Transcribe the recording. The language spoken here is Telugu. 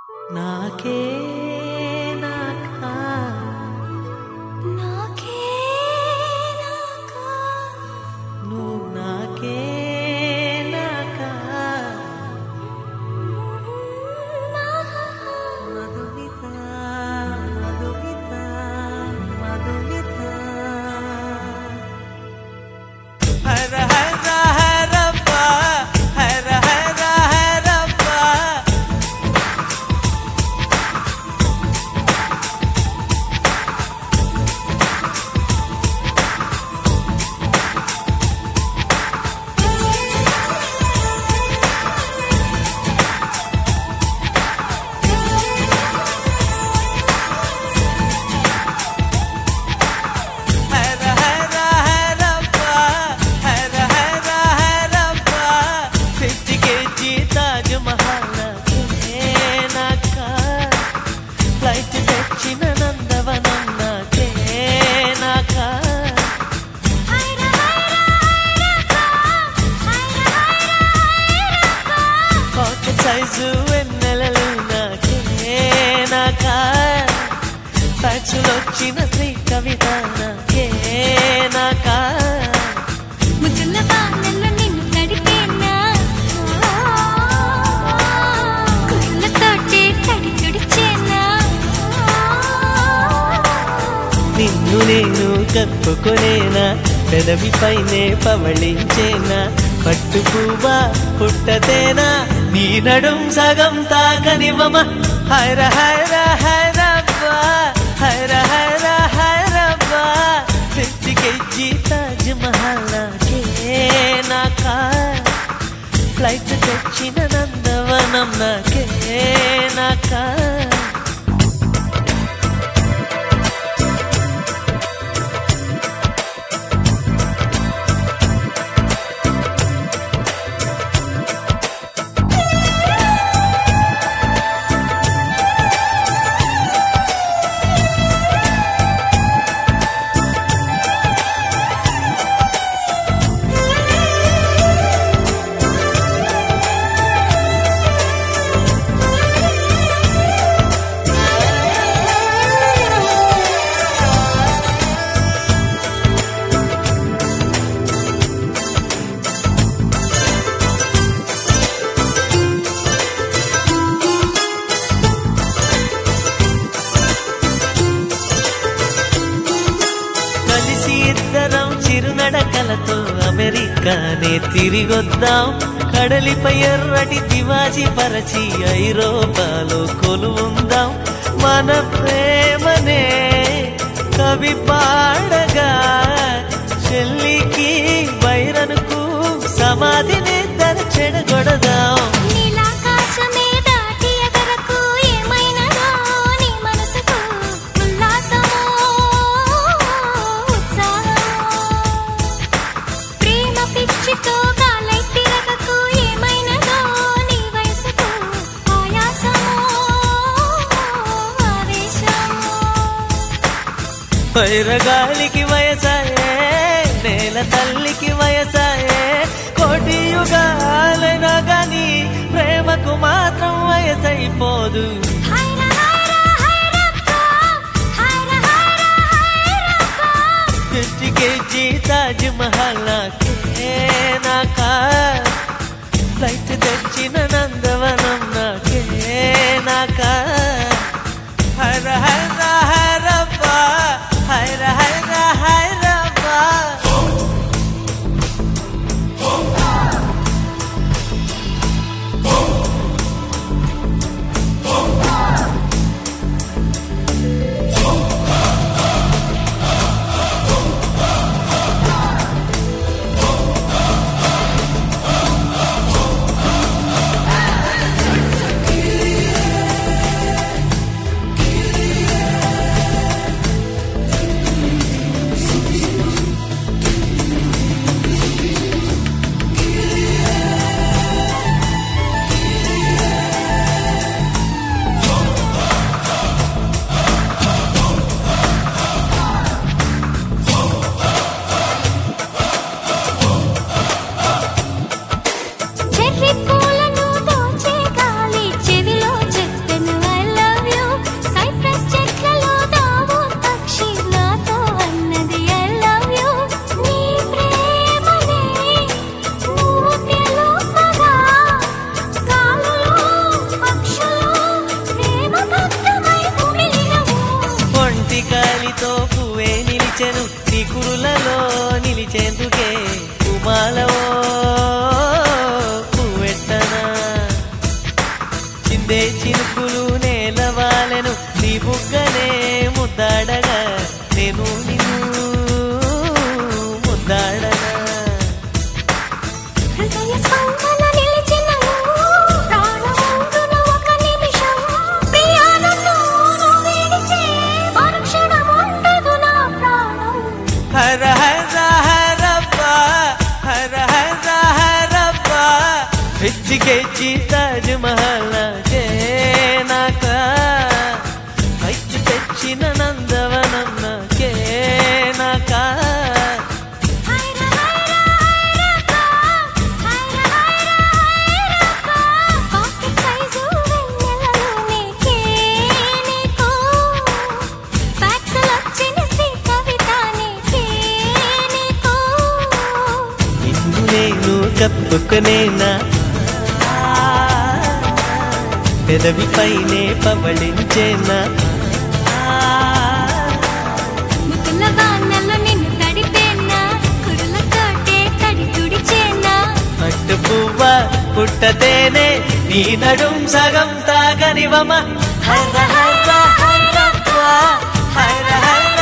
నాకే నాకా నాకే నాకా నువ్వు నాకే నాకా మధుమిత మధుమిత మధుమిత హర హర హరప్ప హర హర హరప్ప హర హర హరప్ప హర హర హరప్ప ఫిఫ్టీ కేజీ తాజ్ మహల్ నాకే నాకా ఫ్లైట్ తెచ్చిన నందవనం నాకే నాకా హైర హైర హైర హైర పాకెట్ సైజు వెన్నెలలు నాకే నాకా ఫ్యాక్సులు వచ్చిన శ్రీ కవిత నాకే నాకా ముద్దుల వానల్లో నిన్ను తడిపేనా కుళ్ళతోటే తడి తుడిచేనా నిన్ను నేను కప్పుకొనేనా పెదవి పైనే పవళించేనా పట్టు పువ్వా పుట్టతేనా నీ నడుం సగం తాకనివ్వమ హైర హైర హైరబ్బా హైర హైర హైరబ్బా ఫిఫ్టీ కేజీ తాజ్ మహల్ నాకే నాకా ఫ్లైట్ తెచ్చిన నందవనం నాకే నాకా కలిసి ఇద్దరం చిరునడకలతో అమెరికానే తిరిగొద్దాం కడలిపై ఎర్రటి తివాజీ పరచి ఐరోపాలో కొలువుందాం మన ప్రేమనే కవి పాడగా చెల్లికి వైరనుకు సమాధిని తన చెడగొడదాం నీలాకాశమే దాటి ఎగరకు ఏమైనదో నీ మనసుకు ఉల్లాసమో ఉత్సాహమో ప్రేమ పిచ్చితో గాలై తిరగకు ఏమైనదో నీ వయసుకు ఆయాసమో ఆవేశమో వైరగాలికి వయసాయే నేల తల్లికి వయసాయే కోటి యుగాలైనా గాని ప్రేమకు మాత్రం వయసైపోదు హైర హైర హైరప్ప హైర హైర హైరప్ప ఫిఫ్టీ కేజీ తాజ్ మహల్ నాకే నాకా ఫ్లైట్ తెచ్చిన నందవనం నాకే నాకా హర హర హరప్ప హర హర హరప్ప హైర ఫిఫ్టీ కేజీ తాజ్ మహల్ నాకే నాకా పైకి తెచ్చిన నందవనం నాకే నాకా హైరా హైరా హైరప్పా హైరా హైరా హైరప్పా పాకెట్ సైజు వెన్నెలలో నీకే నీకు ఫ్యాక్సులు వచ్చిన శ్రీ కవిత నీకే నీకు నిన్ను నేను కప్పుకునేనా పెదవిపైనే పవళించేనా ముద్దుల వానల్లో నిన్ను తడిపేనా కురులతోటే తడి తుడిచేనా పట్టు పువ్వ పుట్టతేనే నీ నడుం సగం తాగనివమ హైర హైర హైరప్ప హైర హైర